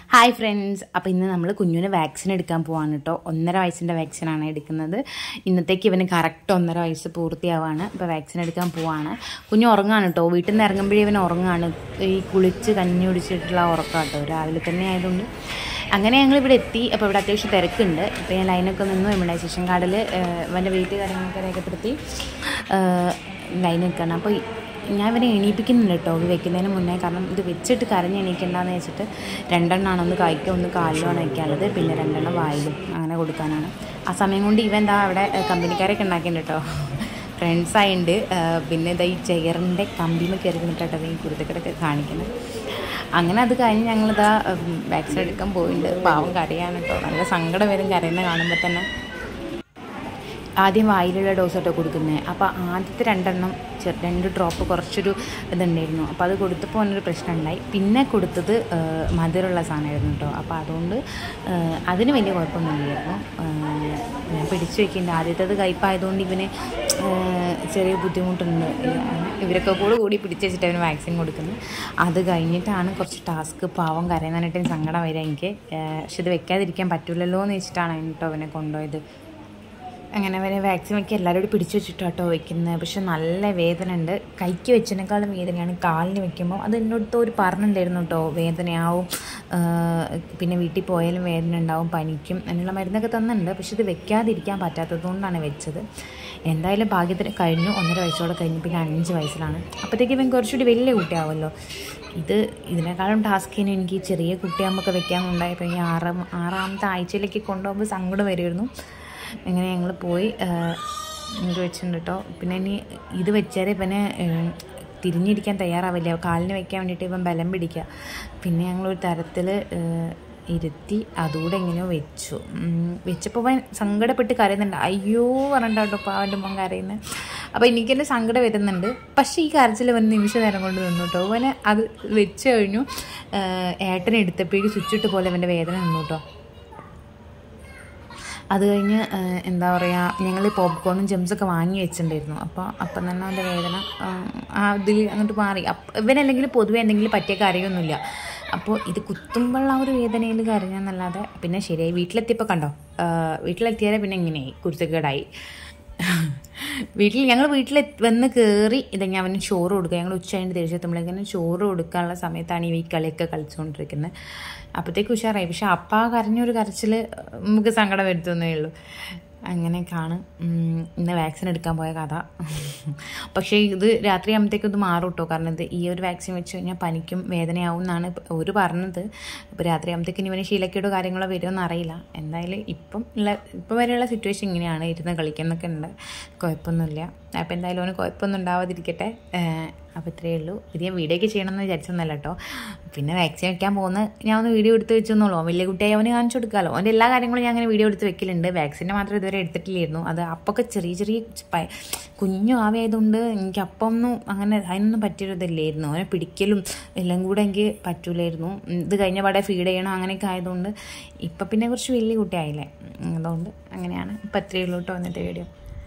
hi friends അപ്പോൾ ഇന്ന് നമ്മൾ കുഞ്ഞിന് വാക്സിൻ എടുക്കാൻ പോവാണ് കേട്ടോ ഒന്നര വയസ്സിൻ്റെ വാക്സിനാണ് എടുക്കുന്നത് ഇന്നത്തേക്ക് ഇവന് കറക്റ്റ് ഒന്നര വയസ്സ് പൂർത്തിയാവാണ് ഇപ്പോൾ വാക്സിൻ എടുക്കാൻ പോവാണ് കുഞ്ഞ് ഉറങ്ങാണ് കേട്ടോ വീട്ടിൽ നിന്ന് ഇറങ്ങുമ്പോഴേ ഇവൻ ഉറങ്ങാണ് ഈ കുളിച്ച് കഞ്ഞി കുടിച്ചിട്ടുള്ള ഉറക്കം കേട്ടോ രാവിലെ തന്നെ ആയതുകൊണ്ട് അങ്ങനെ ഞങ്ങൾ ഇവിടെ എത്തി അപ്പോൾ ഇവിടെ അത്യാവശ്യം തിരക്കുണ്ട് ഇപ്പോൾ ഞാൻ ലൈനൊക്കെ നിന്നു ഇമ്മ്യൂണൈസേഷൻ കാർഡിൽ ഇവൻ്റെ വെയിറ്റ് കാര്യങ്ങളൊക്കെ രേഖപ്പെടുത്തി ലൈൻ നിൽക്കണം അപ്പോൾ ഞാൻ ഇവനെ എണീപ്പിക്കുന്നുണ്ട് കേട്ടോ ഇത് വെക്കുന്നതിന് മുന്നേ കാരണം ഇത് വെച്ചിട്ട് കരഞ്ഞ് എണീക്കണ്ടെന്ന് വെച്ചിട്ട് രണ്ടെണ്ണമാണ് ഒന്ന് കൈക്കും ഒന്ന് കാലിലുമാണ് വയ്ക്കാനുള്ളത് പിന്നെ രണ്ടെണ്ണം വായിലും അങ്ങനെ കൊടുക്കാനാണ് ആ സമയം കൊണ്ട് ഇവൻ എന്താ അവിടെ ഏഹ്, കമ്പനിക്കാരൊക്കെ ഉണ്ടാക്കിയിട്ടുണ്ട് കേട്ടോ ഫ്രണ്ട്സായിട്ടുണ്ട് പിന്നെ ഇതാ ഈ ചെയറിൻ്റെ കമ്പിമ കയറി നിന്നിട്ടോ ഈ കുരുത്തക്കെട്ടൊക്കെ കാണിക്കുന്നത് അങ്ങനെ അത് കഴിഞ്ഞ് ഞങ്ങളിതാ വാക്സിൻ എടുക്കാൻ പോയിട്ടുണ്ട് പാവം കരയാണ് കേട്ടോ നല്ല സങ്കടം വരും കരയുന്ന കാണുമ്പോൾ തന്നെ ആദ്യം വായിലുള്ള ഡോസ് കേട്ടോ കൊടുക്കുന്നത് അപ്പോൾ ആദ്യത്തെ രണ്ടെണ്ണം ചെറു രണ്ട് ഡ്രോപ്പ് കുറച്ചൊരു ഇതുണ്ടായിരുന്നു അപ്പോൾ അത് കൊടുത്തപ്പോൾ അവനൊരു പ്രശ്നം ഉണ്ടായി പിന്നെ കൊടുത്തത് ആ, മധുരമുള്ള സാധനമായിരുന്നു കേട്ടോ അപ്പോൾ അതുകൊണ്ട് ആ, അതിന് വലിയ കുഴപ്പമൊന്നുമില്ലായിരുന്നു ആ, ഞാൻ പിടിച്ചു വെക്കുന്നുണ്ട് ആദ്യത്തേത് കയ്പായതുകൊണ്ട് ഇവന് ആ, ചെറിയ ബുദ്ധിമുട്ടുണ്ട് ഇവരൊക്കെ കൂടെ കൂടി പിടിച്ച് വെച്ചിട്ട് അവന് വാക്സിൻ കൊടുക്കുന്നത് അത് കഴിഞ്ഞിട്ടാണ് കുറച്ച് ടാസ്ക് പാവം കരയുന്നതിനായിട്ട് സങ്കടം വരിക എനിക്ക് ആ, പക്ഷെ ഇത് വെക്കാതിരിക്കാൻ പറ്റില്ലല്ലോ എന്ന് വെച്ചിട്ടാണ് കേട്ടോ അവനെ കൊണ്ടുപോയത് അങ്ങനെ വരെ വാക്സിൻ വയ്ക്കുക എല്ലാവരോടും പിടിച്ചു വെച്ചിട്ടാട്ടോ വെക്കുന്നത് പക്ഷെ നല്ല വേദന ഉണ്ട് കൈക്ക് വെച്ചതിനേക്കാളും വേദനയാണ് കാലിന് വെക്കുമ്പോൾ അത് എന്നോടത്ത് ഒരു പറഞ്ഞിട്ടുണ്ടായിരുന്നു കേട്ടോ വേദനയാവും ആ, പിന്നെ വീട്ടിൽ പോയാലും വേദന ഉണ്ടാവും പനിക്കും എന്നുള്ള മരുന്നൊക്കെ തന്നിട്ടുണ്ട് പക്ഷെ ഇത് വെക്കാതിരിക്കാൻ പറ്റാത്തതുകൊണ്ടാണ് വെച്ചത് എന്തായാലും ഭാഗ്യത്തിന് കഴിഞ്ഞു ഒന്നര വയസ്സോടെ കഴിഞ്ഞു പിന്നെ അഞ്ച് വയസ്സിലാണ് അപ്പോഴത്തേക്ക് ഇവൻ കുറച്ചുകൂടി വലിയ കുട്ടിയാവുമല്ലോ ഇത് ഇതിനേക്കാളും ടാസ്കിന് എനിക്ക് ഈ ചെറിയ കുട്ടിയാകുമ്പോൾ വെക്കാൻ ഉണ്ടായപ്പോൾ ഈ ആറാം ആറാമത്തെ ആഴ്ചയിലേക്ക് കൊണ്ടുപോകുമ്പോൾ സങ്കടം വരുമായിരുന്നു അങ്ങനെ ഞങ്ങൾ പോയി ഇത് വെച്ചിട്ടുണ്ട് കേട്ടോ പിന്നെ ഇനി ഇത് വെച്ചാലേ പിന്നെ തിരിഞ്ഞിരിക്കാൻ തയ്യാറാവില്ല കാലിന് വെക്കാൻ വേണ്ടിയിട്ട് ഇവൻ ബലം പിടിക്കുക പിന്നെ ഞങ്ങളൊരു തരത്തിൽ ഇരുത്തി അതുകൂടെ എങ്ങനെയോ വെച്ചു ഉം, വെച്ചപ്പോൾ അവൻ സങ്കടപ്പെട്ട് കരയുന്നുണ്ട് അയ്യോ പറഞ്ഞിട്ടോ അപ്പോൾ അവൻ്റെ മോൻ കരയുന്നത് അപ്പോൾ എനിക്ക് തന്നെ സങ്കടം വരുന്നുണ്ട് പക്ഷേ ഈ കരച്ചിൽ വന്ന് നിമിഷ നേരം കൊണ്ട് നിന്നു കേട്ടോ അവന് അത് വെച്ച് കഴിഞ്ഞു ഏട്ടനെ എടുത്തപ്പോഴേക്ക് സ്വിച്ച് ഇട്ട് പോലെ അവൻ്റെ വേദന നിന്നു കേട്ടോ അത് കഴിഞ്ഞ് ആ, എന്താ പറയുക ഞങ്ങൾ പോപ്കോണും ജംസൊക്കെ വാങ്ങി വെച്ചിട്ടുണ്ടായിരുന്നു അപ്പോൾ അപ്പം തന്നെ അവൻ്റെ വേദന ആ, ആ ഇതിൽ അങ്ങോട്ട് മാറി അപ്പം ഇവനല്ലെങ്കിൽ പൊതുവെ എന്തെങ്കിലും പറ്റിയ കരയൊന്നുമില്ല അപ്പോൾ ഇത് കുത്തുമ്പോഴുള്ള ആ ഒരു വേദനയിൽ കരഞ്ഞെന്നല്ലാതെ പിന്നെ ശരിയായി വീട്ടിലെത്തിയപ്പോൾ കണ്ടോ ആ, വീട്ടിലെത്തിയാലേ പിന്നെ ഇങ്ങനെയായി കുരുത്തക്കേടായി വീട്ടിൽ ഞങ്ങൾ വീട്ടിൽ വന്ന് കയറി ഇത് ഞാൻ അവന് ചോറ് കൊടുക്കുക ഞങ്ങൾ ഉച്ച കഴിഞ്ഞ് തിരിച്ചെത്തുമ്പോഴേക്കും ചോറ് കൊടുക്കാനുള്ള സമയത്താണ് ഈ കളിയൊക്കെ കളിച്ചുകൊണ്ടിരിക്കുന്നത് അപ്പോഴത്തേക്ക് ഉഷാറായി പക്ഷെ അപ്പ ആ കരഞ്ഞൊരു കരച്ചിൽ നമുക്ക് സങ്കടം വരുത്തുന്നേ ഉള്ളൂ അങ്ങനെയൊക്കെയാണ് ഉം, ഇന്ന് വാക്സിൻ എടുക്കാൻ പോയ കഥ പക്ഷേ ഇത് രാത്രി ആകുമ്പോഴത്തേക്കും ഇത് മാറും കേട്ടോ കാരണം ഇത് ഈ ഒരു വാക്സിൻ വെച്ച് കഴിഞ്ഞാൽ പനിക്കും വേദനയാവും എന്നാണ് ഒരു പറഞ്ഞത് അപ്പോൾ രാത്രി ആകുമ്പോഴത്തേക്കും ഇവന് ശീലക്കേടോ കാര്യങ്ങളോ വരുമെന്ന് അറിയില്ല എന്തായാലും ഇപ്പം ഉള്ള ഇപ്പം വരെയുള്ള സിറ്റുവേഷൻ ഇങ്ങനെയാണ് ഇരുന്ന് കളിക്കുന്നൊക്കെ ഉണ്ട് കുഴപ്പമൊന്നുമില്ല അപ്പോൾ എന്തായാലും അവന് കുഴപ്പമൊന്നും ഉണ്ടാവാതിരിക്കട്ടെ അപ്പോൾ ഇത്രയേ ഉള്ളൂ ഇത് ഞാൻ വീഡിയോ ഒക്കെ ചെയ്യണമെന്ന് വിചാരിച്ചൊന്നല്ല കേട്ടോ പിന്നെ വാക്സിൻ വെക്കാൻ പോകുന്ന ഞാൻ ഒന്ന് വീഡിയോ എടുത്ത് വെച്ചെന്നുള്ളൂ വലിയ കുട്ടിയായി അവന് കാണിച്ചു കൊടുക്കാമല്ലോ അവൻ്റെ എല്ലാ കാര്യങ്ങളും ഞാൻ അങ്ങനെ വീഡിയോ എടുത്ത് വെക്കലുണ്ട് വാക്സിൻ്റെ മാത്രം ഇതുവരെ എടുത്തിട്ടില്ലായിരുന്നു അത് അപ്പൊക്കെ ചെറിയ ചെറിയ പ- കുഞ്ഞു ആവിയായതുകൊണ്ട് എനിക്ക് അപ്പം ഒന്നും അങ്ങനെ അതിനൊന്നും പറ്റിയൊരിതില്ലായിരുന്നു അവനെ പിടിക്കലും എല്ലാം കൂടെ എനിക്ക് പറ്റൂലായിരുന്നു ഇത് കഴിഞ്ഞ പാടെ ഫീഡ് ചെയ്യണം അങ്ങനെയൊക്കെ ആയതുകൊണ്ട് ഇപ്പം പിന്നെ കുറച്ച് വലിയ കുട്ടിയായില്ലേ അതുകൊണ്ട് അങ്ങനെയാണ് ഇപ്പം അത്രയേ ഉള്ളൂ കേട്ടോ ഇന്നത്തെ വീഡിയോ